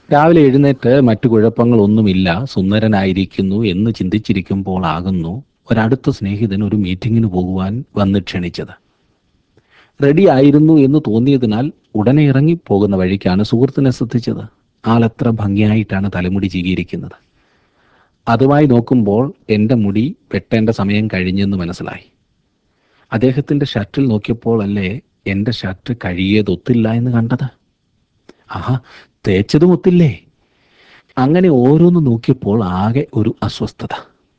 രാവിലെ എഴുന്നേറ്റ് മറ്റു കുഴപ്പങ്ങളൊന്നുമില്ല സുന്ദരനായിരിക്കുന്നു എന്ന് ചിന്തിച്ചിരിക്കുമ്പോൾ ആകുന്നു ഒരടുത്ത സ്നേഹിതൻ ഒരു മീറ്റിങ്ങിന് പോകുവാൻ വന്ന് ക്ഷണിച്ചത് റെഡി ആയിരുന്നു എന്ന് തോന്നിയതിനാൽ ഉടനെ ഇറങ്ങി പോകുന്ന വഴിക്കാണ് സുഹൃത്തിനെ ശ്രദ്ധിച്ചത് ആളെത്ര ഭംഗിയായിട്ടാണ് തലമുടി ചീകിയിരിക്കുന്നത് അതുമായി നോക്കുമ്പോൾ എൻ്റെ മുടി വെട്ടേണ്ട സമയം കഴിഞ്ഞെന്ന് മനസ്സിലായി അദ്ദേഹത്തിൻ്റെ ഷർട്ടിൽ നോക്കിയപ്പോൾ അല്ലേ എൻ്റെ ഷർട്ട് കഴിയേതൊത്തില്ല എന്ന് കണ്ടത് ആഹാ തേച്ചതും ഒത്തില്ലേ അങ്ങനെ ഓരോന്ന് നോക്കിയപ്പോൾ ആകെ ഒരു അസ്വസ്ഥത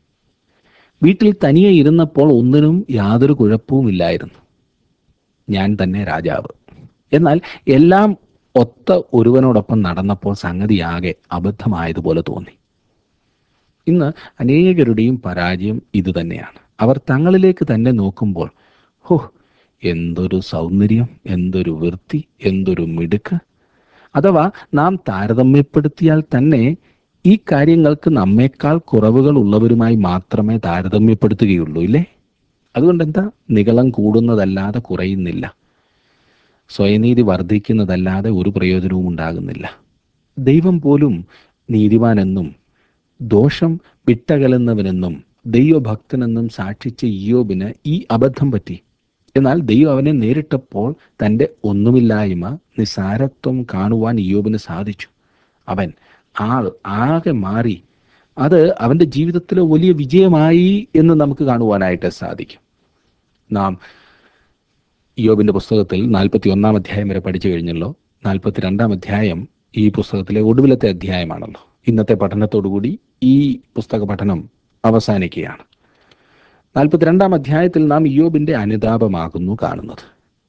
വീട്ടിൽ തനിയെ ഇരുന്നപ്പോൾ ഒന്നിനും യാതൊരു കുഴപ്പവുമില്ലായിരുന്നു ഞാൻ തന്നെ രാജാവ് എന്നാൽ എല്ലാം ഒത്ത ഒരുവനോടൊപ്പം നടന്നപ്പോൾ സംഗതിയാകെ അബദ്ധമായതുപോലെ തോന്നി ഇന്ന് അനേകരുടെയും പരാജയം ഇതുതന്നെയാണ് അവർ തങ്ങളിലേക്ക് തന്നെ നോക്കുമ്പോൾ ഹോ എന്തൊരു സൗന്ദര്യം എന്തൊരു വൃത്തി എന്തൊരു മിടുക്ക് അഥവാ നാം താരതമ്യപ്പെടുത്തിയാൽ തന്നെ ഈ കാര്യങ്ങൾക്ക് നമ്മേക്കാൾ കുറവുകൾ ഉള്ളവരുമായി മാത്രമേ താരതമ്യപ്പെടുത്തുകയുള്ളൂ ഇല്ലേ അതുകൊണ്ട് എന്താ നികളം കൂടുന്നതല്ലാതെ കുറയുന്നില്ല സ്വയനീതി വർദ്ധിക്കുന്നതല്ലാതെ ഒരു പ്രയോജനവും ഉണ്ടാകുന്നില്ല ദൈവം പോലും നീതിമാനെന്നും ദോഷം വിട്ടകലുന്നവനെന്നും ദൈവഭക്തനെന്നും സാക്ഷിച്ച ഇയോബിന് ഈ അബദ്ധം പറ്റി എന്നാൽ ദൈവം അവനെ നേരിട്ടപ്പോൾ തൻ്റെ ഒന്നുമില്ലായ്മ നിസാരത്വം കാണുവാൻ ഇയോബിന് സാധിച്ചു അവൻ ആൾ ആകെ മാറി അത് അവൻ്റെ ജീവിതത്തിലെ വലിയ വിജയമായി എന്ന് നമുക്ക് കാണുവാനായിട്ട് സാധിക്കും നാം യോബിന്റെ പുസ്തകത്തിൽ നാൽപ്പത്തി ഒന്നാം അധ്യായം വരെ പഠിച്ചു കഴിഞ്ഞല്ലോ നാൽപ്പത്തി രണ്ടാം അധ്യായം ഈ പുസ്തകത്തിലെ ഒടുവിലത്തെ അധ്യായമാണല്ലോ ഇന്നത്തെ പഠനത്തോടുകൂടി ഈ പുസ്തക പഠനം അവസാനിക്കുകയാണ് നാൽപ്പത്തിരണ്ടാം അധ്യായത്തിൽ നാം ഇയോബിന്റെ അനുതാപമാകുന്നു കാണുന്നത്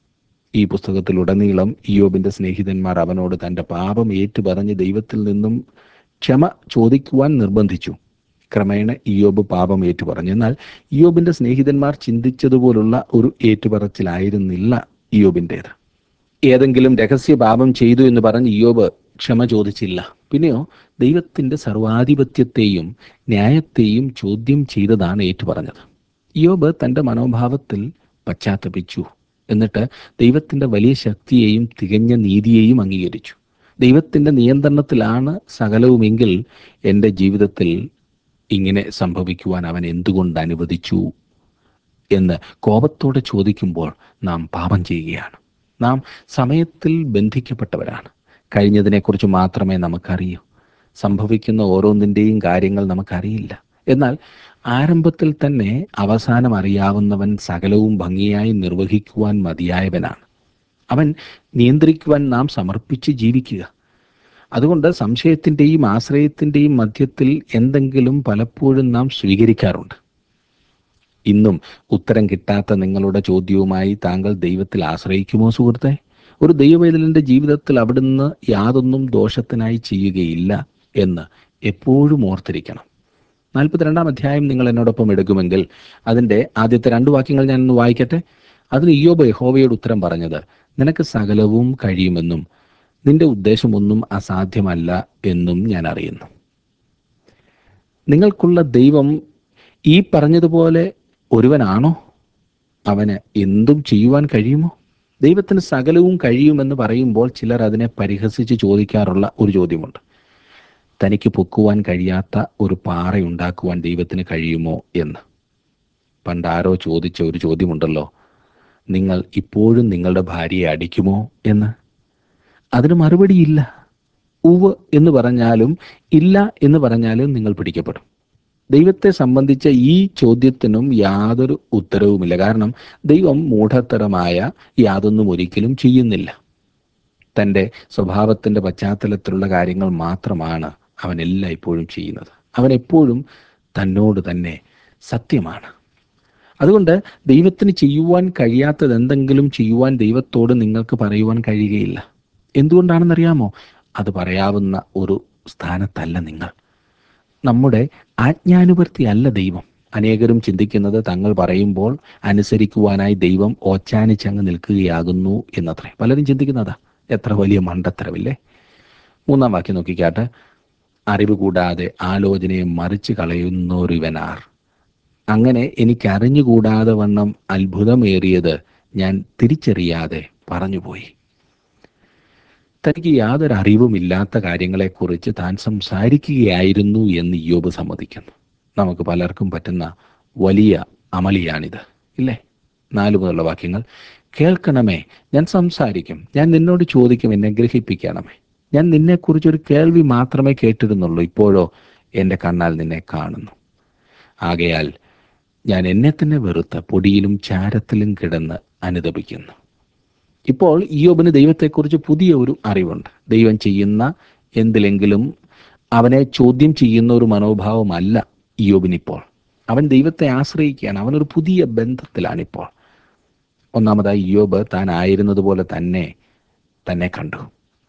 ഈ പുസ്തകത്തിലുടനീളം ഇയോബിന്റെ സ്നേഹിതന്മാർ അവനോട് തന്റെ പാപം ഏറ്റുപറഞ്ഞ് ദൈവത്തിൽ നിന്നും ക്ഷമ ചോദിക്കുവാൻ നിർബന്ധിച്ചു ക്രമേണ ഇയോബ് പാപം ഏറ്റുപറഞ്ഞു എന്നാൽ ഇയോബിന്റെ സ്നേഹിതന്മാർ ചിന്തിച്ചതുപോലുള്ള ഒരു ഏറ്റുപറച്ചിലായിരുന്നില്ല ഇയോബിൻ്റേത് ഏതെങ്കിലും രഹസ്യ പാപം ചെയ്തു എന്ന് പറഞ്ഞ് ഇയോബ് ക്ഷമ ചോദിച്ചില്ല പിന്നെയോ ദൈവത്തിന്റെ സർവാധിപത്യത്തെയും ന്യായത്തെയും ചോദ്യം ചെയ്തതാണ് ഏറ്റുപറഞ്ഞത് ഇയോബ് തന്റെ മനോഭാവത്തിൽ പശ്ചാത്തപിച്ചു എന്നിട്ട് ദൈവത്തിന്റെ വലിയ ശക്തിയെയും തികഞ്ഞ നീതിയെയും അംഗീകരിച്ചു ദൈവത്തിന്റെ നിയന്ത്രണത്തിലാണ് സകലവുമെങ്കിൽ എൻ്റെ ജീവിതത്തിൽ ഇങ്ങനെ സംഭവിക്കുവാൻ അവൻ എന്തുകൊണ്ട് അനുവദിച്ചു എന്ന് കോപത്തോടെ ചോദിക്കുമ്പോൾ നാം പാപം ചെയ്യുകയാണ് നാം സമയത്തിൽ ബന്ധിക്കപ്പെട്ടവരാണ് കഴിഞ്ഞതിനെക്കുറിച്ച് മാത്രമേ നമുക്കറിയൂ സംഭവിക്കുന്ന ഓരോന്നിൻ്റെയും കാര്യങ്ങൾ നമുക്കറിയില്ല എന്നാൽ ആരംഭത്തിൽ തന്നെ അവസാനം അറിയാവുന്നവൻ സകലവും ഭംഗിയായി നിർവഹിക്കുവാൻ മതിയായവനാണ് അവൻ നിയന്ത്രിക്കുവാൻ നാം സമർപ്പിച്ച് ജീവിക്കുക അതുകൊണ്ട് സംശയത്തിൻ്റെയും ആശ്രയത്തിൻ്റെയും മധ്യത്തിൽ എന്തെങ്കിലും പലപ്പോഴും നാം സ്വീകരിക്കാറുണ്ട് ഇന്നും ഉത്തരം കിട്ടാത്ത നിങ്ങളുടെ ചോദ്യവുമായി താങ്കൾ ദൈവത്തിൽ ആശ്രയിക്കുമോ സുഹൃത്തെ ഒരു ദൈവവേദലിന്റെ ജീവിതത്തിൽ അവിടുന്ന് യാതൊന്നും ദോഷത്തിനായി ചെയ്യുകയില്ല എന്ന് എപ്പോഴും ഓർത്തിരിക്കണം നാൽപ്പത്തിരണ്ടാം അധ്യായം നിങ്ങൾ എന്നോടൊപ്പം എടുക്കുമെങ്കിൽ അതിൻ്റെ ആദ്യത്തെ രണ്ട് വാക്യങ്ങൾ ഞാൻ ഒന്ന് വായിക്കട്ടെ അതിന് ഇയോബ് യഹോവയോട് ഉത്തരം പറഞ്ഞത് നിനക്ക് സകലവും കഴിയുമെന്നും നിന്റെ ഉദ്ദേശമൊന്നും അസാധ്യമല്ല എന്നും ഞാൻ അറിയുന്നു നിങ്ങൾക്കുള്ള ദൈവം ഈ പറഞ്ഞതുപോലെ ഒരുവനാണോ അവന് എന്തും ചെയ്യുവാൻ കഴിയുമോ ദൈവത്തിന് സകലവും കഴിയുമെന്ന് പറയുമ്പോൾ ചിലർ അതിനെ പരിഹസിച്ച് ചോദിക്കാറുള്ള ഒരു ചോദ്യമുണ്ട് തനിക്ക് പൊക്കുവാൻ കഴിയാത്ത ഒരു പാറയുണ്ടാക്കുവാൻ ദൈവത്തിന് കഴിയുമോ എന്ന് പണ്ട് ആരോ ചോദിച്ച ഒരു ചോദ്യമുണ്ടല്ലോ നിങ്ങൾ ഇപ്പോഴും നിങ്ങളുടെ ഭാര്യയെ അടിക്കുമോ എന്ന് അതിന് മറുപടിയില്ല ഉവ് എന്ന് പറഞ്ഞാലും ഇല്ല എന്ന് പറഞ്ഞാലും നിങ്ങൾ പിടിക്കപ്പെടും ദൈവത്തെ സംബന്ധിച്ച ഈ ചോദ്യത്തിനും യാതൊരു ഉത്തരവുമില്ല കാരണം ദൈവം മൂഢത്തരമായ യാതൊന്നും ഒരിക്കലും ചെയ്യുന്നില്ല തൻ്റെ സ്വഭാവത്തിൻ്റെ പശ്ചാത്തലത്തിലുള്ള കാര്യങ്ങൾ മാത്രമാണ് അവൻ എല്ലായ്പ്പോഴും ചെയ്യുന്നത് അവൻ എപ്പോഴും തന്നോട് തന്നെ സത്യമാണ് അതുകൊണ്ട് ദൈവത്തിന് ചെയ്യുവാൻ കഴിയാത്തത് എന്തെങ്കിലും ചെയ്യുവാൻ ദൈവത്തോട് നിങ്ങൾക്ക് പറയുവാൻ കഴിയുകയില്ല എന്തുകൊണ്ടാണെന്നറിയാമോ അത് പറയാവുന്ന ഒരു സ്ഥാനത്തല്ല നിങ്ങൾ നമ്മുടെ ആജ്ഞാനുവർത്തി അല്ല ദൈവം അനേകരും ചിന്തിക്കുന്നത് തങ്ങൾ പറയുമ്പോൾ അനുസരിക്കുവാനായി ദൈവം ഓച്ചാനിച്ചങ്ങ് നിൽക്കുകയാകുന്നു എന്നത്രേ പലരും ചിന്തിക്കുന്നതാ എത്ര വലിയ മണ്ടത്തരമില്ലേ മൂന്നാം വാക്യം നോക്കിക്കാട്ടെ അറിവ് കൂടാതെ ആലോചനയെ മറിച്ച് കളയുന്നൊരുവനാർ അങ്ങനെ എനിക്ക് അറിഞ്ഞുകൂടാതെ വണ്ണം അത്ഭുതമേറിയത് ഞാൻ തിരിച്ചറിയാതെ പറഞ്ഞുപോയി തനിക്ക് യാതൊരു അറിവുമില്ലാത്ത കാര്യങ്ങളെക്കുറിച്ച് താൻ സംസാരിക്കുകയായിരുന്നു എന്ന് യോബ് സമ്മതിക്കുന്നു നമുക്ക് പലർക്കും പറ്റുന്ന വലിയ അമളിയാണിത് ഇല്ലേ നാല് മുതലുള്ള വാക്യങ്ങൾ കേൾക്കണമേ ഞാൻ സംസാരിക്കും ഞാൻ നിന്നോട് ചോദിക്കും എന്നെ ഗ്രഹിപ്പിക്കണമേ ഞാൻ നിന്നെക്കുറിച്ചൊരു കേൾവി മാത്രമേ കേട്ടിരുന്നുള്ളൂ ഇപ്പോഴോ എൻ്റെ കണ്ണാൽ നിന്നെ കാണുന്നു ആകയാൽ ഞാൻ എന്നെ തന്നെ വെറുത്ത് പൊടിയിലും ചാരത്തിലും കിടന്ന് അനുദപിക്കുന്നു ഇപ്പോൾ ഇയോബിന് ദൈവത്തെക്കുറിച്ച് പുതിയ ഒരു അറിവുണ്ട് ദൈവം ചെയ്യുന്ന എന്തിലെങ്കിലും അവനെ ചോദ്യം ചെയ്യുന്ന ഒരു മനോഭാവമല്ല ഇയോബിനിപ്പോൾ അവൻ ദൈവത്തെ ആശ്രയിക്കുകയാണ് അവനൊരു പുതിയ ബന്ധത്തിലാണിപ്പോൾ ഒന്നാമതായി ഇയോബ് താൻ ആയിരുന്നത് പോലെ തന്നെ തന്നെ കണ്ടു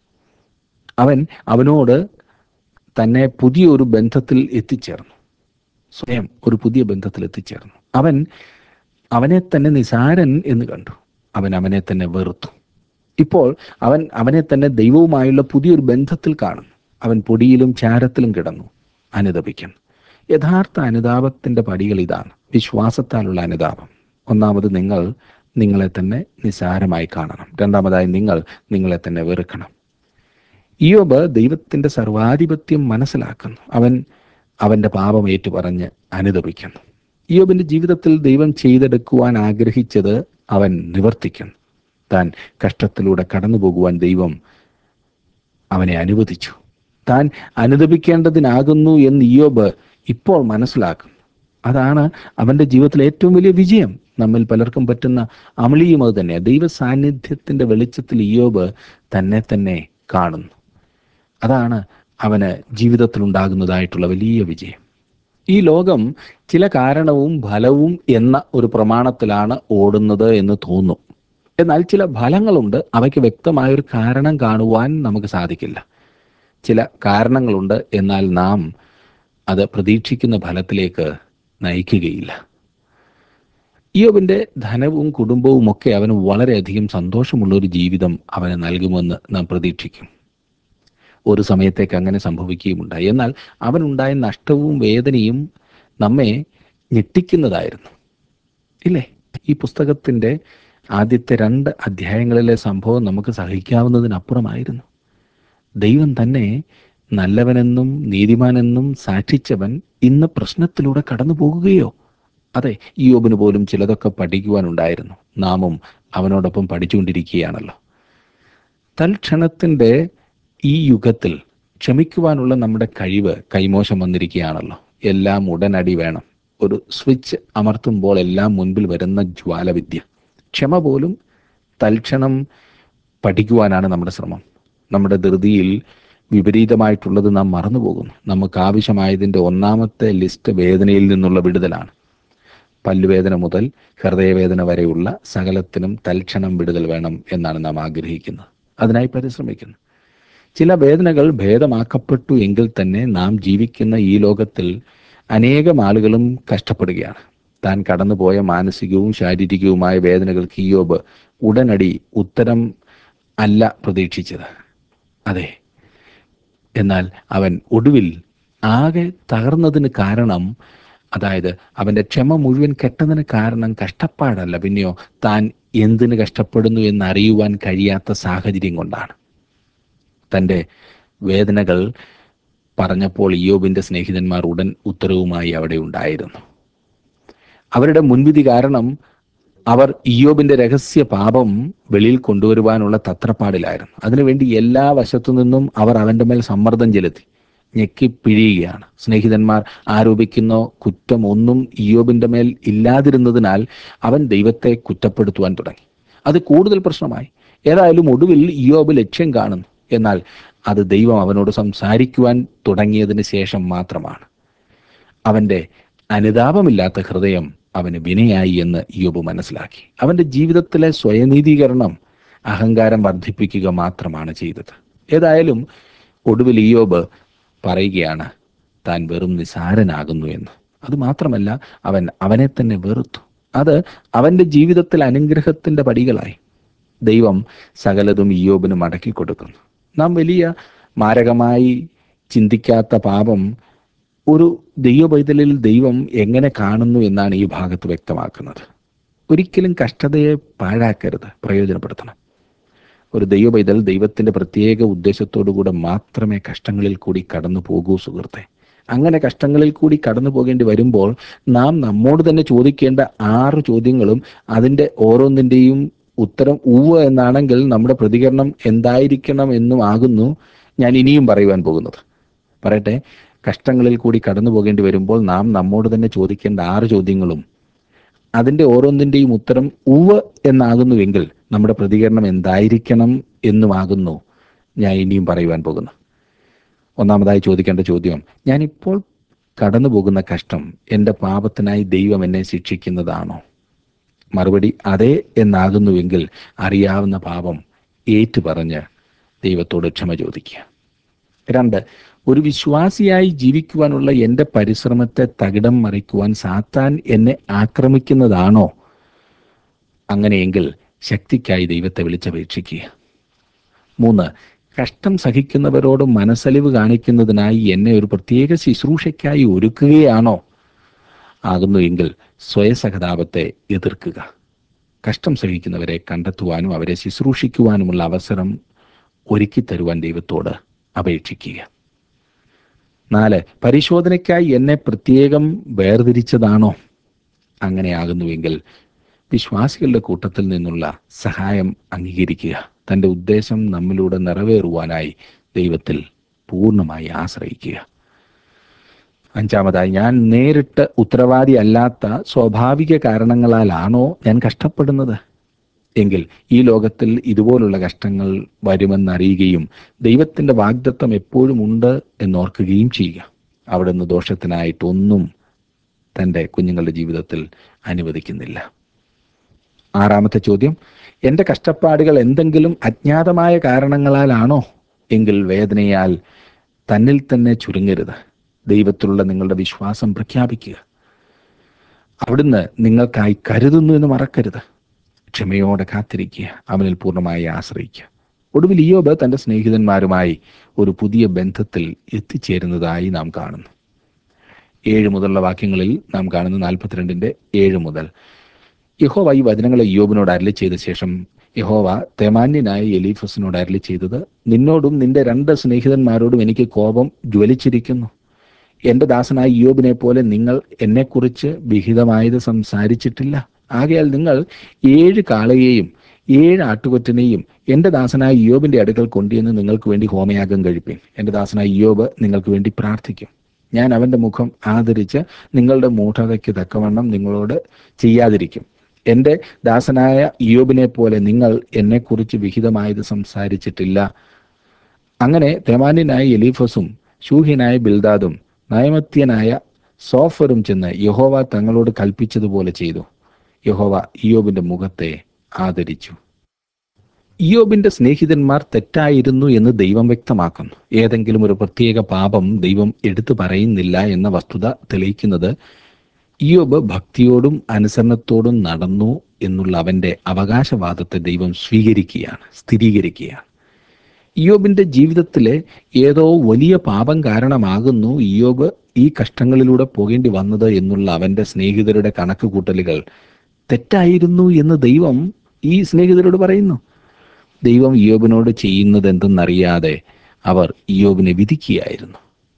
അവൻ അവനോട് തന്നെ പുതിയൊരു ബന്ധത്തിൽ എത്തിച്ചേർന്നു സ്വയം ഒരു പുതിയ ബന്ധത്തിൽ എത്തിച്ചേർന്നു അവൻ അവനെ തന്നെ നിസാരൻ എന്ന് കണ്ടു അവൻ അവനെ തന്നെ വെറുത്തു ഇപ്പോൾ അവൻ അവനെ തന്നെ ദൈവവുമായുള്ള പുതിയൊരു ബന്ധത്തിൽ കാണുന്നു അവൻ പൊടിയിലും ചാരത്തിലും കിടന്നു അനുദപിക്കുന്നു യഥാർത്ഥ അനുതാപത്തിന്റെ പടികൾ ഇതാണ് വിശ്വാസത്താലുള്ള അനുതാപം ഒന്നാമത് നിങ്ങൾ നിങ്ങളെ തന്നെ നിസാരമായി കാണണം രണ്ടാമതായി നിങ്ങൾ നിങ്ങളെ തന്നെ വെറുക്കണം ഇയോബ് ദൈവത്തിന്റെ സർവാധിപത്യം മനസ്സിലാക്കുന്നു അവൻ അവന്റെ പാപം ഏറ്റുപറഞ്ഞ് അനുദപിക്കുന്നു ഇയോബിന്റെ ജീവിതത്തിൽ ദൈവം ചെയ്തെടുക്കുവാൻ ആഗ്രഹിച്ചത് അവൻ നിവർത്തിക്കുന്നു താൻ കഷ്ടത്തിലൂടെ കടന്നു പോകുവാൻ ദൈവം അവനെ അനുവദിച്ചു താൻ അനുദപിക്കേണ്ടതിനാകുന്നു എന്ന് ഇയോബ് ഇപ്പോൾ മനസ്സിലാക്കുന്നു അതാണ് അവന്റെ ജീവിതത്തിലെ ഏറ്റവും വലിയ വിജയം നമ്മിൽ പലർക്കും പറ്റുന്ന അമളിയും അത് തന്നെ ദൈവ സാന്നിധ്യത്തിന്റെ വെളിച്ചത്തിൽ ഇയോബ് തന്നെ തന്നെ കാണുന്നു അതാണ് അവന് ജീവിതത്തിൽ ഉണ്ടാകുന്നതായിട്ടുള്ള വലിയ വിജയം ഈ ലോകം ചില കാരണവും ഫലവും എന്ന ഒരു പ്രമാണത്തിലാണ് ഓടുന്നത് എന്ന് തോന്നും എന്നാൽ ചില ഫലങ്ങളുണ്ട് അവയ്ക്ക് വ്യക്തമായൊരു കാരണം കാണുവാൻ നമുക്ക് സാധിക്കില്ല ചില കാരണങ്ങളുണ്ട് എന്നാൽ നാം അത് പ്രതീക്ഷിക്കുന്ന ഫലത്തിലേക്ക് നയിക്കുകയില്ല ഇയോബിന്റെ ധനവും കുടുംബവും ഒക്കെ അവന് വളരെയധികം സന്തോഷമുള്ള ഒരു ജീവിതം അവന് നൽകുമെന്ന് നാം പ്രതീക്ഷിക്കും ഒരു സമയത്തേക്ക് അങ്ങനെ സംഭവിക്കുകയുമുണ്ടായി എന്നാൽ അവനുണ്ടായ നഷ്ടവും വേദനയും നമ്മെ ഞെട്ടിക്കുന്നതായിരുന്നു ഇല്ലേ ഈ പുസ്തകത്തിന്റെ ആദ്യത്തെ രണ്ട് അധ്യായങ്ങളിലെ സംഭവം നമുക്ക് സഹിക്കാവുന്നതിനപ്പുറമായിരുന്നു ദൈവം തന്നെ നല്ലവനെന്നും നീതിമാനെന്നും സാക്ഷിച്ചവൻ ഇന്ന് പ്രശ്നത്തിലൂടെ കടന്നു പോകുകയോ അതെ ഈ യോബിന് പോലും ചിലതൊക്കെ പഠിക്കുവാനുണ്ടായിരുന്നു നാമും അവനോടൊപ്പം പഠിച്ചുകൊണ്ടിരിക്കുകയാണല്ലോ തൽക്ഷണത്തിന്റെ ഈ യുഗത്തിൽ ക്ഷമിക്കുവാനുള്ള നമ്മുടെ കഴിവ് കൈമോശം വന്നിരിക്കുകയാണല്ലോ എല്ലാം ഉടനടി വേണം ഒരു സ്വിച്ച് അമർത്തുമ്പോൾ എല്ലാം മുൻപിൽ വരുന്ന ജ്വാലവിദ്യ ക്ഷമ പോലും തൽക്ഷണം പഠിക്കുവാനാണ് നമ്മുടെ ശ്രമം നമ്മുടെ ധൃതിയിൽ വിപരീതമായിട്ടുള്ളത് നാം മറന്നുപോകുന്നു നമുക്ക് ആവശ്യമായതിൻ്റെ ഒന്നാമത്തെ ലിസ്റ്റ് വേദനയിൽ നിന്നുള്ള വിടുതലാണ് പല്ലുവേദന മുതൽ ഹൃദയവേദന വരെയുള്ള സകലത്തിനും തൽക്ഷണം വിടുതൽ വേണം എന്നാണ് നാം ആഗ്രഹിക്കുന്നത് അതിനായി പരിശ്രമിക്കുന്നു ചില വേദനകൾ ഭേദമാക്കപ്പെട്ടു എങ്കിൽ തന്നെ നാം ജീവിക്കുന്ന ഈ ലോകത്തിൽ അനേകം ആളുകളും കഷ്ടപ്പെടുകയാണ് താൻ കടന്നുപോയ മാനസികവും ശാരീരികവുമായ വേദനകൾക്ക് ഇയോബ് ഉടനടി ഉത്തരം അല്ല പ്രതീക്ഷിച്ചത് അതെ എന്നാൽ അവൻ ഒടുവിൽ ആകെ തകർന്നതിന് കാരണം അതായത് അവന്റെ ക്ഷമ മുഴുവൻ കെട്ടതിന് കാരണം കഷ്ടപ്പാടല്ല പിന്നെയോ താൻ എന്തിന് കഷ്ടപ്പെടുന്നു എന്ന് അറിയുവാൻ കഴിയാത്ത സാഹചര്യം കൊണ്ടാണ് തൻ്റെ വേദനകൾ പറഞ്ഞപ്പോൾ ഇയോബിന്റെ സ്നേഹിതന്മാർ ഉടൻ ഉത്തരവുമായി അവിടെ ഉണ്ടായിരുന്നു അവരുടെ മുൻവിധി കാരണം അവർ ഇയോബിന്റെ രഹസ്യ പാപം വെളിയിൽ കൊണ്ടുവരുവാനുള്ള തത്രപ്പാടിലായിരുന്നു അതിനുവേണ്ടി എല്ലാ വശത്തു നിന്നും അവർ അവന്റെ മേൽ സമ്മർദ്ദം ചെലുത്തി ഞെക്കി പിഴിയുകയാണ് സ്നേഹിതന്മാർ ആരോപിക്കുന്ന കുറ്റം ഒന്നും ഇയോബിന്റെ മേൽ ഇല്ലാതിരുന്നതിനാൽ അവൻ ദൈവത്തെ കുറ്റപ്പെടുത്തുവാൻ തുടങ്ങി അത് കൂടുതൽ പ്രശ്നമായി ഏതായാലും ഒടുവിൽ ഇയോബ് ലക്ഷ്യം കാണുന്നു എന്നാൽ അത് ദൈവം അവനോട് സംസാരിക്കുവാൻ തുടങ്ങിയതിന് ശേഷം മാത്രമാണ് അവന്റെ അനുതാപമില്ലാത്ത ഹൃദയം അവന് വിനയായി എന്ന് യോബ് മനസ്സിലാക്കി അവന്റെ ജീവിതത്തിലെ സ്വയനീതീകരണം അഹങ്കാരം വർദ്ധിപ്പിക്കുക മാത്രമാണ് ചെയ്തത് ഏതായാലും ഒടുവിൽ ഇയോബ് പറയുകയാണ് താൻ വെറും നിസാരനാകുന്നു എന്ന് അത് മാത്രമല്ല അവൻ അവനെ തന്നെ വെറുത്തു അത് അവന്റെ ജീവിതത്തിൽ അനുഗ്രഹത്തിന്റെ പടികളായി ദൈവം സകലതും ഇയോബിന് മടക്കി കൊടുക്കുന്നു നാം വലിയ മാരകമായി ചിന്തിക്കാത്ത പാപം ഒരു ദൈവപൈതലിൽ ദൈവം എങ്ങനെ കാണുന്നു എന്നാണ് ഈ ഭാഗത്ത് വ്യക്തമാക്കുന്നത് ഒരിക്കലും കഷ്ടതയെ പാഴാക്കരുത് പ്രയോജനപ്പെടുത്തണം ഒരു ദൈവപൈതൽ ദൈവത്തിന്റെ പ്രത്യേക ഉദ്ദേശത്തോടു കൂടെ മാത്രമേ കഷ്ടങ്ങളിൽ കൂടി കടന്നു പോകൂ സുഹൃത്തെ അങ്ങനെ കഷ്ടങ്ങളിൽ കൂടി കടന്നു പോകേണ്ടി വരുമ്പോൾ നാം നമ്മോട് തന്നെ ചോദിക്കേണ്ട ആറ് ചോദ്യങ്ങളും അതിൻ്റെ ഓരോന്നിൻ്റെയും ഉത്തരം ഉവ്വ് എന്നാണെങ്കിൽ നമ്മുടെ പ്രതികരണം എന്തായിരിക്കണം എന്നും ആകുന്നു ഞാൻ ഇനിയും പറയുവാൻ പോകുന്നത് പറയട്ടെ കഷ്ടങ്ങളിൽ കൂടി കടന്നു പോകേണ്ടി വരുമ്പോൾ നാം നമ്മോട് തന്നെ ചോദിക്കേണ്ട ആറ് ചോദ്യങ്ങളും അതിൻ്റെ ഓരോന്നിൻ്റെയും ഉത്തരം ഉവ് എന്നാകുന്നുവെങ്കിൽ നമ്മുടെ പ്രതികരണം എന്തായിരിക്കണം എന്നുമാകുന്നു ഞാൻ ഇനിയും പറയുവാൻ പോകുന്നു ഒന്നാമതായി ചോദിക്കേണ്ട ചോദ്യം ഞാനിപ്പോൾ കടന്നു പോകുന്ന കഷ്ടം എൻ്റെ പാപത്തിനായി ദൈവം എന്നെ ശിക്ഷിക്കുന്നതാണോ മറുപടി അതെ എന്നാകുന്നുവെങ്കിൽ അറിയാവുന്ന പാപം ഏറ്റുപറഞ്ഞ് ദൈവത്തോട് ക്ഷമ ചോദിക്കുക രണ്ട് ഒരു വിശ്വാസിയായി ജീവിക്കുവാനുള്ള എൻ്റെ പരിശ്രമത്തെ തകിടം മറിക്കുവാൻ സാത്താൻ എന്നെ ആക്രമിക്കുന്നതാണോ അങ്ങനെയെങ്കിൽ ശക്തിക്കായി ദൈവത്തെ വിളിച്ചപേക്ഷിക്കുക മൂന്ന് കഷ്ടം സഹിക്കുന്നവരോട് മനസ്സലിവ് കാണിക്കുന്നതിനായി എന്നെ ഒരു പ്രത്യേക ശുശ്രൂഷയ്ക്കായി ഒരുക്കുകയാണോ ആകുന്നുവെങ്കിൽ സ്വയസഹതാപത്തെ എതിർക്കുക കഷ്ടം സഹിക്കുന്നവരെ കണ്ടെത്തുവാനും അവരെ ശുശ്രൂഷിക്കുവാനുമുള്ള അവസരം ഒരുക്കി തരുവാൻ ദൈവത്തോട് അപേക്ഷിക്കുക നാല് പരിശോധനയ്ക്കായി എന്നെ പ്രത്യേകം വേർതിരിച്ചതാണോ അങ്ങനെയാകുന്നുവെങ്കിൽ വിശ്വാസികളുടെ കൂട്ടത്തിൽ നിന്നുള്ള സഹായം അംഗീകരിക്കുക തൻ്റെ ഉദ്ദേശം നമ്മിലൂടെ നിറവേറുവാനായി ദൈവത്തിൽ പൂർണ്ണമായി ആശ്രയിക്കുക അഞ്ചാമതായി ഞാൻ നേരിട്ട് ഉത്തരവാദി അല്ലാത്ത സ്വാഭാവിക കാരണങ്ങളാലാണോ ഞാൻ കഷ്ടപ്പെടുന്നത് എങ്കിൽ ഈ ലോകത്തിൽ ഇതുപോലുള്ള കഷ്ടങ്ങൾ വരുമെന്നറിയുകയും ദൈവത്തിൻ്റെ വാഗ്ദത്വം എപ്പോഴും ഉണ്ട് എന്നോർക്കുകയും ചെയ്യുക അവിടുന്ന് ദോഷത്തിനായിട്ടൊന്നും തൻ്റെ കുഞ്ഞുങ്ങളുടെ ജീവിതത്തിൽ അനുവദിക്കുന്നില്ല ആറാമത്തെ ചോദ്യം എൻ്റെ കഷ്ടപ്പാടുകൾ എന്തെങ്കിലും അജ്ഞാതമായ കാരണങ്ങളാലാണോ എങ്കിൽ വേദനയാൽ തന്നിൽ തന്നെ ചുരുങ്ങരുത് ദൈവത്തിലുള്ള നിങ്ങളുടെ വിശ്വാസം പ്രഖ്യാപിക്കുക അവിടുന്ന് നിങ്ങൾക്കായി കരുതുന്നു എന്ന് മറക്കരുത് ക്ഷമയോടെ കാത്തിരിക്കുക അവനിൽ പൂർണ്ണമായി ആശ്രയിക്കുക ഒടുവിൽ ഇയോബ് തൻ്റെ സ്നേഹിതന്മാരുമായി ഒരു പുതിയ ബന്ധത്തിൽ എത്തിച്ചേരുന്നതായി നാം കാണുന്നു ഏഴ് മുതലുള്ള വാക്യങ്ങളിൽ നാം കാണുന്ന നാൽപ്പത്തിരണ്ടിന്റെ ഏഴ് മുതൽ യഹോവ ഈ വചനങ്ങളെ യോബിനോട് അരളി ചെയ്ത ശേഷം യഹോവ തെമാന്യനായ എലീഫസിനോട് അരളി ചെയ്തത് നിന്നോടും നിന്റെ രണ്ട് സ്നേഹിതന്മാരോടും എനിക്ക് കോപം ജ്വലിച്ചിരിക്കുന്നു എന്റെ ദാസനായ യോബിനെ പോലെ നിങ്ങൾ എന്നെക്കുറിച്ച് വിഹിതമായത് സംസാരിച്ചിട്ടില്ല ആകയാൽ നിങ്ങൾ ഏഴ് കാളയെയും ഏഴ് ആട്ടുകൊറ്റനെയും എന്റെ ദാസനായ യോബിന്റെ അടുക്കൽ കൊണ്ടുവന്ന് നിങ്ങൾക്ക് വേണ്ടി ഹോമയാഗം കഴിപ്പിൻ എന്റെ ദാസനായ യോബ് നിങ്ങൾക്ക് വേണ്ടി പ്രാർത്ഥിക്കും ഞാൻ അവന്റെ മുഖം ആദരിച്ച് നിങ്ങളുടെ മൂഢതയ്ക്ക് തക്കവണ്ണം നിങ്ങളോട് ചെയ്യാതിരിക്കും എൻ്റെ ദാസനായ യോബിനെ പോലെ നിങ്ങൾ എന്നെക്കുറിച്ച് വിഹിതമായത് സംസാരിച്ചിട്ടില്ല അങ്ങനെ തെമാന്യനായ എലീഫസും ശൂഹ്യനായ ബിൽദാദും നയമത്യനായ സോഫറും ചെന്ന് യഹോവ തങ്ങളോട് കൽപ്പിച്ചതുപോലെ ചെയ്തു യഹോവ ഇയോബിന്റെ മുഖത്തെ ആദരിച്ചു ഇയോബിന്റെ സ്നേഹിതന്മാർ തെറ്റായിരുന്നു എന്ന് ദൈവം വ്യക്തമാക്കുന്നു ഏതെങ്കിലും ഒരു പ്രത്യേക പാപം ദൈവം എടുത്തു പറയുന്നില്ല എന്ന വസ്തുത തെളിയിക്കുന്നത് ഇയോബ് ഭക്തിയോടും അനുസരണത്തോടും നടന്നു എന്നുള്ള അവന്റെ അവകാശവാദത്തെ ദൈവം സ്വീകരിക്കുകയാണ് സ്ഥിരീകരിക്കുകയാണ് ഇയോബിന്റെ ജീവിതത്തിലെ ഏതോ വലിയ പാപം കാരണമാകുന്നു ഇയോബ് ഈ കഷ്ടങ്ങളിലൂടെ പോകേണ്ടി വന്നത് എന്നുള്ള അവന്റെ സ്നേഹിതരുടെ കണക്ക് കൂട്ടലുകൾ തെറ്റായിരുന്നു എന്ന് ദൈവം ഈ സ്നേഹിതരോട് പറയുന്നു ദൈവം ഇയോബിനോട് ചെയ്യുന്നത് എന്തെന്നറിയാതെ അവർ ഇയോബിനെ വിധിക്കുകയായിരുന്നു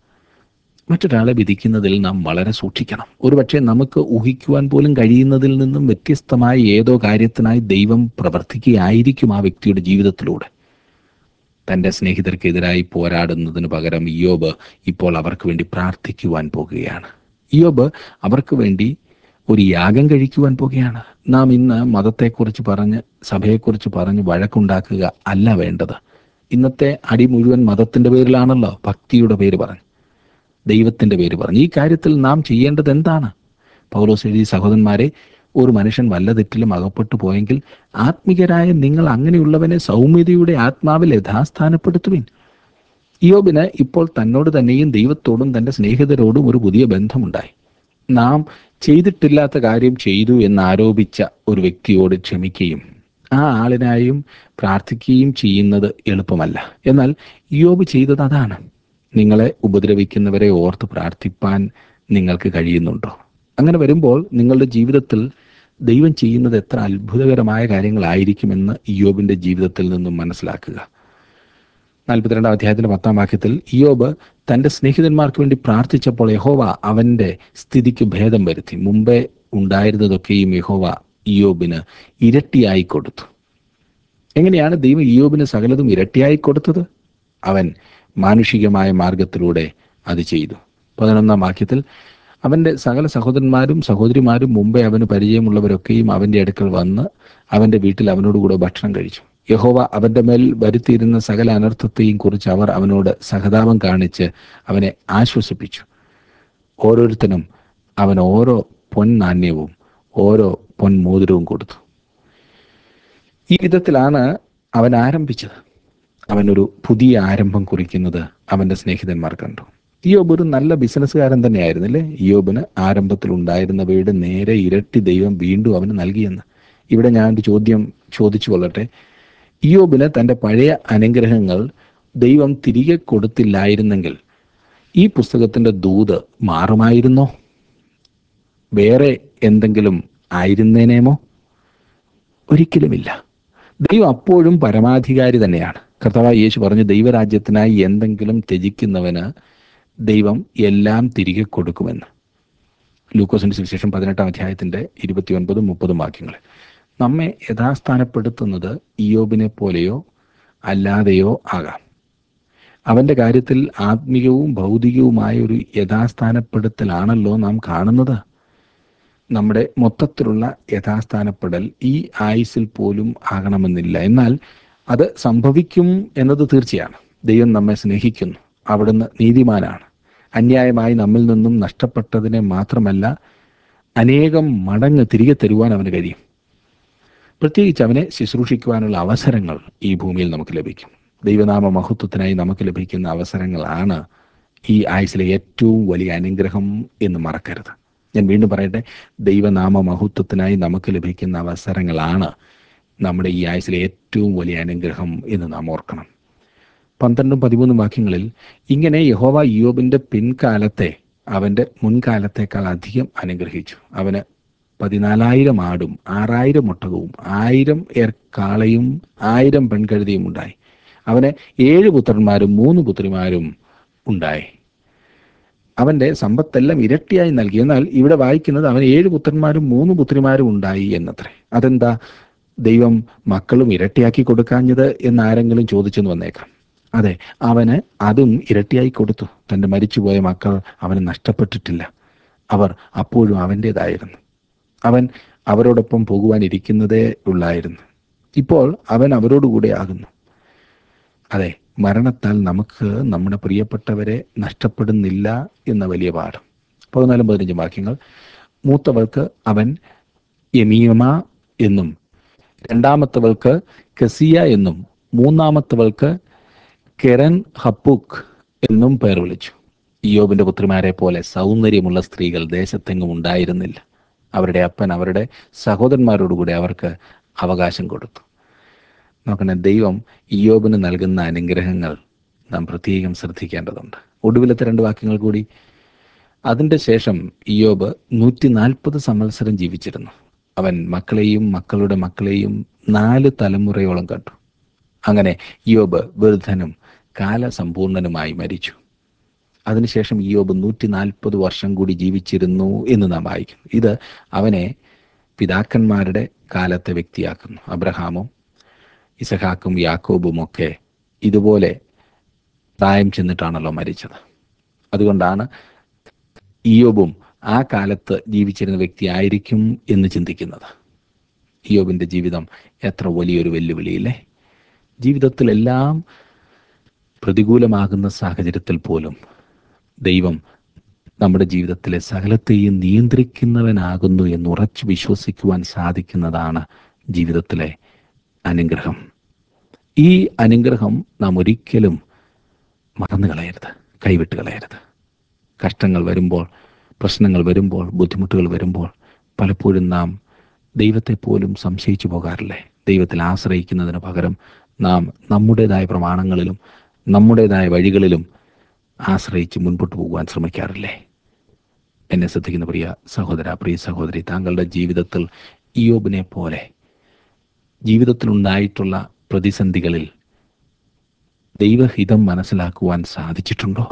മറ്റൊരാളെ വിധിക്കുന്നതിൽ നാം വളരെ സൂക്ഷിക്കണം ഒരുപക്ഷെ നമുക്ക് ഊഹിക്കുവാൻ പോലും കഴിയുന്നതിൽ നിന്നും വ്യത്യസ്തമായ ഏതോ കാര്യത്തിനായി ദൈവം പ്രവർത്തിക്കുകയായിരിക്കും ആ വ്യക്തിയുടെ ജീവിതത്തിലൂടെ തൻ്റെ സ്നേഹിതർക്കെതിരായി പോരാടുന്നതിന് പകരം ഇയോബ് ഇപ്പോൾ അവർക്ക് വേണ്ടി പ്രാർത്ഥിക്കുവാൻ പോകുകയാണ് ഇയോബ് അവർക്ക് വേണ്ടി ഒരു യാഗം കഴിക്കുവാൻ പോകുകയാണ് നാം ഇന്ന് മതത്തെക്കുറിച്ച് പറഞ്ഞ് സഭയെക്കുറിച്ച് പറഞ്ഞ് വഴക്കുണ്ടാക്കുക അല്ല വേണ്ടത് ഇന്നത്തെ അടി മുഴുവൻ മതത്തിന്റെ പേരിലാണല്ലോ ഭക്തിയുടെ പേര് പറഞ്ഞു ദൈവത്തിന്റെ പേര് പറഞ്ഞു ഈ കാര്യത്തിൽ നാം ചെയ്യേണ്ടത് എന്താണ് പൗലോസ് എഴുതി സഹോദരന്മാരെ ഒരു മനുഷ്യൻ വല്ല തെറ്റിലും അകപ്പെട്ടു പോയെങ്കിൽ ആത്മികരായ നിങ്ങൾ അങ്ങനെയുള്ളവനെ സൗമ്യതയുടെ ആത്മാവിൽ യഥാസ്ഥാനപ്പെടുത്തുവിൻ ഇയോബിന് ഇപ്പോൾ തന്നോട് തന്നെയും ദൈവത്തോടും തന്റെ സ്നേഹിതരോടും ഒരു പുതിയ ബന്ധമുണ്ടായി നാം ചെയ്തിട്ടില്ലാത്ത കാര്യം ചെയ്തു എന്ന് ആരോപിച്ച ഒരു വ്യക്തിയോട് ക്ഷമിക്കുകയും ആ ആളിനായും പ്രാർത്ഥിക്കുകയും ചെയ്യുന്നത് എളുപ്പമല്ല എന്നാൽ യോബ് ചെയ്തത് അതാണ് നിങ്ങളെ ഉപദ്രവിക്കുന്നവരെ ഓർത്ത് പ്രാർത്ഥിപ്പാൻ നിങ്ങൾക്ക് കഴിയുന്നുണ്ടോ അങ്ങനെ വരുമ്പോൾ നിങ്ങളുടെ ജീവിതത്തിൽ ദൈവം ചെയ്യുന്നത് എത്ര അത്ഭുതകരമായ കാര്യങ്ങളായിരിക്കുമെന്ന് ഇയോബിന്റെ ജീവിതത്തിൽ നിന്നും മനസ്സിലാക്കുക നാൽപ്പത്തിരണ്ടാം അധ്യായത്തിന്റെ പത്താം വാക്യത്തിൽ ഇയോബ് തന്റെ സ്നേഹിതന്മാർക്ക് വേണ്ടി പ്രാർത്ഥിച്ചപ്പോൾ യഹോവ അവന്റെ സ്ഥിതിക്ക് ഭേദം വരുത്തി മുമ്പേ ഉണ്ടായിരുന്നതൊക്കെയും യഹോവ ഇയോബിന് ഇരട്ടിയായി കൊടുത്തു എങ്ങനെയാണ് ദൈവം ഇയോബിന് സകലതും ഇരട്ടിയായി കൊടുത്തത് അവൻ മാനുഷികമായ മാർഗത്തിലൂടെ അത് ചെയ്തു പതിനൊന്നാം വാക്യത്തിൽ അവന്റെ സകല സഹോദരന്മാരും സഹോദരിമാരും മുമ്പേ അവന് പരിചയമുള്ളവരൊക്കെയും അവന്റെ അടുക്കൽ വന്ന് അവന്റെ വീട്ടിൽ അവനോടുകൂടെ ഭക്ഷണം കഴിച്ചു യഹോവ അവന്റെ മേൽ വരുത്തിയിരുന്ന സകല അനർത്ഥത്തെയും കുറിച്ച് അവർ അവനോട് സഹതാപം കാണിച്ച് അവനെ ആശ്വസിപ്പിച്ചു ഓരോരുത്തനും അവൻ ഓരോ പൊൻനാണ്യവും ഓരോ പൊൻമോതിരവും കൊടുത്തു ഈ വിധത്തിലാണ് അവൻ ആരംഭിച്ചത് അവനൊരു പുതിയ ആരംഭം കുറിക്കുന്നത് അവന്റെ സ്നേഹിതന്മാർ കണ്ടു ഇയോബ് ഒരു നല്ല ബിസിനസ്സുകാരൻ തന്നെയായിരുന്നില്ലേ ഇയോബിന് ആരംഭത്തിൽ ഉണ്ടായിരുന്നവയുടെ നേരെ ഇരട്ടി ദൈവം വീണ്ടും അവന് നൽകിയെന്ന് ഇവിടെ ഞാൻ ഒരു ചോദ്യം ചോദിച്ചു കൊള്ളട്ടെ ഇയോബിന് തന്റെ പഴയ അനുഗ്രഹങ്ങൾ ദൈവം തിരികെ കൊടുത്തില്ലായിരുന്നെങ്കിൽ ഈ പുസ്തകത്തിന്റെ ദൂത് മാറുമായിരുന്നോ വേറെ എന്തെങ്കിലും ആയിരുന്നേനേമോ ഒരിക്കലുമില്ല ദൈവം അപ്പോഴും പരമാധികാരി തന്നെയാണ് കർത്താവായ യേശു പറഞ്ഞു ദൈവരാജ്യത്തിനായി എന്തെങ്കിലും ത്യജിക്കുന്നവന് ദൈവം എല്ലാം തിരികെ കൊടുക്കുമെന്ന് ലൂക്കോസിന്റെ സുവിശേഷം പതിനെട്ടാം അധ്യായത്തിന്റെ ഇരുപത്തിയൊൻപതും മുപ്പതും വാക്യങ്ങൾ നമ്മെ യഥാസ്ഥാനപ്പെടുത്തുന്നത് ഇയോബിനെ പോലെയോ അല്ലാതെയോ ആകാം അവന്റെ കാര്യത്തിൽ ആത്മീയവും ഭൗതികവുമായ ഒരു യഥാസ്ഥാനപ്പെടുത്തലാണല്ലോ നാം കാണുന്നത് നമ്മുടെ മൊത്തത്തിലുള്ള യഥാസ്ഥാനപ്പെടൽ ഈ ആയുസിൽ പോലും ആകണമെന്നില്ല എന്നാൽ അത് സംഭവിക്കും എന്നത് തീർച്ചയാണ് ദൈവം നമ്മെ സ്നേഹിക്കുന്നു അവിടുന്ന് നീതിമാനാണ് അന്യായമായി നമ്മിൽ നിന്നും നഷ്ടപ്പെട്ടതിനെ മാത്രമല്ല അനേകം മടങ്ങ് തിരികെ തരുവാൻ അവന് കഴിയും പ്രത്യേകിച്ച് അവനെ ശുശ്രൂഷിക്കുവാനുള്ള അവസരങ്ങൾ ഈ ഭൂമിയിൽ നമുക്ക് ലഭിക്കും ദൈവനാമ മഹത്വത്തിനായി നമുക്ക് ലഭിക്കുന്ന അവസരങ്ങളാണ് ഈ ആയുസിലെ ഏറ്റവും വലിയ അനുഗ്രഹം എന്ന് മറക്കരുത് ഞാൻ വീണ്ടും പറയട്ടെ ദൈവനാമ മഹത്വത്തിനായി നമുക്ക് ലഭിക്കുന്ന അവസരങ്ങളാണ് നമ്മുടെ ഈ ആയുസിലെ ഏറ്റവും വലിയ അനുഗ്രഹം എന്ന് നാം ഓർക്കണം പന്ത്രണ്ടും പതിമൂന്നും വാക്യങ്ങളിൽ ഇങ്ങനെ യഹോവ യോബിന്റെ പിൻകാലത്തെ അവന്റെ മുൻകാലത്തേക്കാൾ അധികം അനുഗ്രഹിച്ചു അവന് പതിനാലായിരം ആടും ആറായിരം ഒട്ടകവും ആയിരം ഏർ കാളയും ആയിരം പെൺകഴുതിയും ഉണ്ടായി അവന് ഏഴ് പുത്രന്മാരും മൂന്ന് പുത്രിമാരും ഉണ്ടായി അവന്റെ സമ്പത്തെല്ലാം ഇരട്ടിയായി നൽകി എന്നാൽ ഇവിടെ വായിക്കുന്നത് അവന് ഏഴ് പുത്രന്മാരും മൂന്ന് പുത്രിമാരും ഉണ്ടായി എന്നത്രേ അതെന്താ ദൈവം മക്കളും ഇരട്ടിയാക്കി കൊടുക്കാഞ്ഞത് എന്ന് ആരെങ്കിലും ചോദിച്ചെന്ന് വന്നേക്കാം അതെ അവന് അതും ഇരട്ടിയായി കൊടുത്തു തന്റെ മരിച്ചുപോയ മക്കൾ അവന് നഷ്ടപ്പെട്ടിട്ടില്ല അവർ അപ്പോഴും അവൻ്റെതായിരുന്നു അവൻ അവരോടൊപ്പം പോകുവാനിരിക്കുന്നതേ ഉള്ളായിരുന്നു ഇപ്പോൾ അവൻ അവരോടുകൂടെ ആകുന്നു അതെ മരണത്താൽ നമുക്ക് നമ്മുടെ പ്രിയപ്പെട്ടവരെ നഷ്ടപ്പെടുന്നില്ല എന്ന വലിയ പാഠം പതിനാലും പതിനഞ്ചും വാക്യങ്ങൾ മൂത്തവൾക്ക് അവൻ യമീമ എന്നും രണ്ടാമത്തവൾക്ക് കസിയ എന്നും മൂന്നാമത്തവൾക്ക് കെറൻ ഹപ്പുക്ക് എന്നും പേർ വിളിച്ചു ഇയോബിന്റെ പുത്രിമാരെ പോലെ സൗന്ദര്യമുള്ള സ്ത്രീകൾ ദേശത്തെങ്ങും ഉണ്ടായിരുന്നില്ല അവരുടെ അപ്പൻ അവരുടെ സഹോദരന്മാരോടുകൂടി അവർക്ക് അവകാശം കൊടുത്തു നോക്കണേ ദൈവം ഇയോബിന് നൽകുന്ന അനുഗ്രഹങ്ങൾ നാം പ്രത്യേകം ശ്രദ്ധിക്കേണ്ടതുണ്ട് ഒടുവിലത്തെ രണ്ട് വാക്യങ്ങൾ കൂടി അതിൻ്റെ ശേഷം ഇയോബ് നൂറ്റി നാൽപ്പത് സംവത്സരം ജീവിച്ചിരുന്നു അവൻ മക്കളെയും മക്കളുടെ മക്കളെയും നാല് തലമുറയോളം കണ്ടു അങ്ങനെ ഇയോബ് വൃദ്ധനും കാലസമ്പൂർണനുമായി മരിച്ചു അതിനുശേഷം ഇയോബ് നൂറ്റി നാൽപ്പത് വർഷം കൂടി ജീവിച്ചിരുന്നു എന്ന് നാം വായിക്കും ഇത് അവനെ പിതാക്കന്മാരുടെ കാലത്തെ വ്യക്തിയാക്കുന്നു അബ്രഹാമും ഇസഹാക്കും യാക്കോബും ഒക്കെ ഇതുപോലെ പ്രായം ചെന്നിട്ടാണല്ലോ മരിച്ചത് അതുകൊണ്ടാണ് ഇയോബും ആ കാലത്ത് ജീവിച്ചിരുന്ന വ്യക്തി ആയിരിക്കും എന്ന് ചിന്തിക്കുന്നത് ഇയോബിന്റെ ജീവിതം എത്ര വലിയൊരു വെല്ലുവിളിയില്ലേ ജീവിതത്തിലെല്ലാം പ്രതികൂലമാകുന്ന സാഹചര്യത്തിൽ പോലും ദൈവം നമ്മുടെ ജീവിതത്തിലെ സകലത്തെയും നിയന്ത്രിക്കുന്നവനാകുന്നു എന്ന് ഉറച്ചു വിശ്വസിക്കുവാൻ സാധിക്കുന്നതാണ് ജീവിതത്തിലെ അനുഗ്രഹം ഈ അനുഗ്രഹം നാം ഒരിക്കലും മറന്നു കളയരുത് കൈവിട്ട് കളയരുത് കഷ്ടങ്ങൾ വരുമ്പോൾ പ്രശ്നങ്ങൾ വരുമ്പോൾ ബുദ്ധിമുട്ടുകൾ വരുമ്പോൾ പലപ്പോഴും നാം ദൈവത്തെ പോലും സംശയിച്ചു പോകാറില്ലേ ദൈവത്തിൽ ആശ്രയിക്കുന്നതിന് പകരം നാം നമ്മുടേതായ പ്രമാണങ്ങളിലും നമ്മുടേതായ വഴികളിലും ആശ്രയിച്ച് മുൻപോട്ട് പോകുവാൻ ശ്രമിക്കാറില്ലേ എന്നെ ശ്രദ്ധിക്കുന്ന പ്രിയ സഹോദര പ്രിയ സഹോദരി താങ്കളുടെ ജീവിതത്തിൽ ഇയോബിനെ പോലെ ജീവിതത്തിലുണ്ടായിട്ടുള്ള പ്രതിസന്ധികളിൽ ദൈവഹിതം മനസ്സിലാക്കുവാൻ സാധിച്ചിട്ടുണ്ടോ